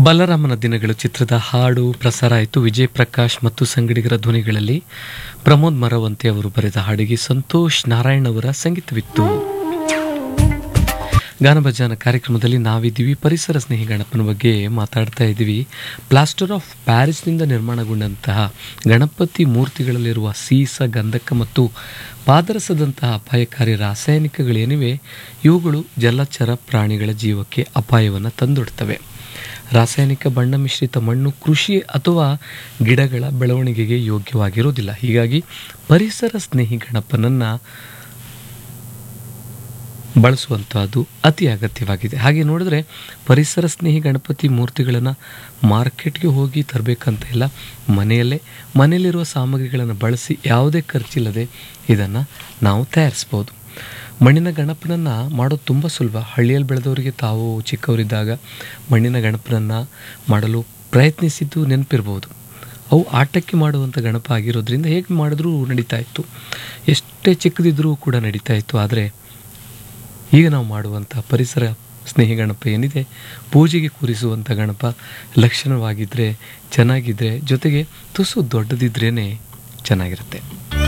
ಬಲರಾಮನ ದಿನಗಳು ಚಿತ್ರದ ಹಾಡು ಪ್ರಸಾರ ಆಯಿತು ವಿಜಯ್ ಪ್ರಕಾಶ್ ಮತ್ತು ಸಂಗಡಿಗರ ಧ್ವನಿಗಳಲ್ಲಿ ಪ್ರಮೋದ್ ಮರವಂತೆ ಅವರು ಬರೆದ ಹಾಡಿಗೆ ಸಂತೋಷ್ ನಾರಾಯಣ್ ಅವರ ಸಂಗೀತವಿತ್ತು ಗಾನಭಜಾನ ಕಾರ್ಯಕ್ರಮದಲ್ಲಿ ನಾವಿದ್ದೀವಿ ಪರಿಸರ ಸ್ನೇಹಿ ಗಣಪನ ಬಗ್ಗೆ ಮಾತಾಡ್ತಾ ಇದ್ದೀವಿ ಪ್ಲಾಸ್ಟರ್ ಆಫ್ ಪ್ಯಾರಿಸ್ನಿಂದ ನಿರ್ಮಾಣಗೊಂಡಂತಹ ಗಣಪತಿ ಮೂರ್ತಿಗಳಲ್ಲಿರುವ ಸೀಸ ಗಂಧಕ ಮತ್ತು ಪಾದರಸದಂತಹ ಅಪಾಯಕಾರಿ ರಾಸಾಯನಿಕಗಳೇನಿವೆ ಇವುಗಳು ಜಲಚರ ಪ್ರಾಣಿಗಳ ಜೀವಕ್ಕೆ ಅಪಾಯವನ್ನು ತಂದೊಡ್ತವೆ ರಾಸಾಯನಿಕ ಬಣ್ಣ ಮಿಶ್ರಿತ ಮಣ್ಣು ಕೃಷಿ ಅಥವಾ ಗಿಡಗಳ ಬೆಳವಣಿಗೆಗೆ ಯೋಗ್ಯವಾಗಿರೋದಿಲ್ಲ ಹೀಗಾಗಿ ಪರಿಸರ ಸ್ನೇಹಿ ಗಣಪನನ್ನು ಬಳಸುವಂಥದ್ದು ಅತಿ ಅಗತ್ಯವಾಗಿದೆ ಹಾಗೆ ನೋಡಿದ್ರೆ ಪರಿಸರ ಸ್ನೇಹಿ ಗಣಪತಿ ಮೂರ್ತಿಗಳನ್ನು ಮಾರ್ಕೆಟ್ಗೆ ಹೋಗಿ ತರಬೇಕಂತ ಇಲ್ಲ ಮನೆಯಲ್ಲೇ ಮನೆಯಲ್ಲಿರುವ ಸಾಮಗ್ರಿಗಳನ್ನು ಬಳಸಿ ಯಾವುದೇ ಖರ್ಚಿಲ್ಲದೆ ಇದನ್ನು ನಾವು ತಯಾರಿಸ್ಬೋದು ಮಣ್ಣಿನ ಗಣಪನನ್ನು ಮಾಡೋದು ತುಂಬ ಸುಲಭ ಹಳ್ಳಿಯಲ್ಲಿ ಬೆಳೆದವರಿಗೆ ತಾವು ಚಿಕ್ಕವರಿದ್ದಾಗ ಮಣ್ಣಿನ ಗಣಪನನ್ನು ಮಾಡಲು ಪ್ರಯತ್ನಿಸಿದ್ದು ನೆನಪಿರ್ಬೋದು ಅವು ಆಟಕ್ಕೆ ಮಾಡುವಂಥ ಗಣಪ ಆಗಿರೋದ್ರಿಂದ ಹೇಗೆ ಮಾಡಿದ್ರೂ ನಡೀತಾ ಇತ್ತು ಎಷ್ಟೇ ಚಿಕ್ಕದಿದ್ದರೂ ಕೂಡ ನಡೀತಾ ಇತ್ತು ಆದರೆ ಈಗ ನಾವು ಮಾಡುವಂಥ ಪರಿಸರ ಸ್ನೇಹಿ ಗಣಪ ಏನಿದೆ ಪೂಜೆಗೆ ಕೂರಿಸುವಂಥ ಗಣಪ ಲಕ್ಷಣವಾಗಿದ್ದರೆ ಚೆನ್ನಾಗಿದ್ದರೆ ಜೊತೆಗೆ ತುಸು ದೊಡ್ಡದಿದ್ರೇ ಚೆನ್ನಾಗಿರುತ್ತೆ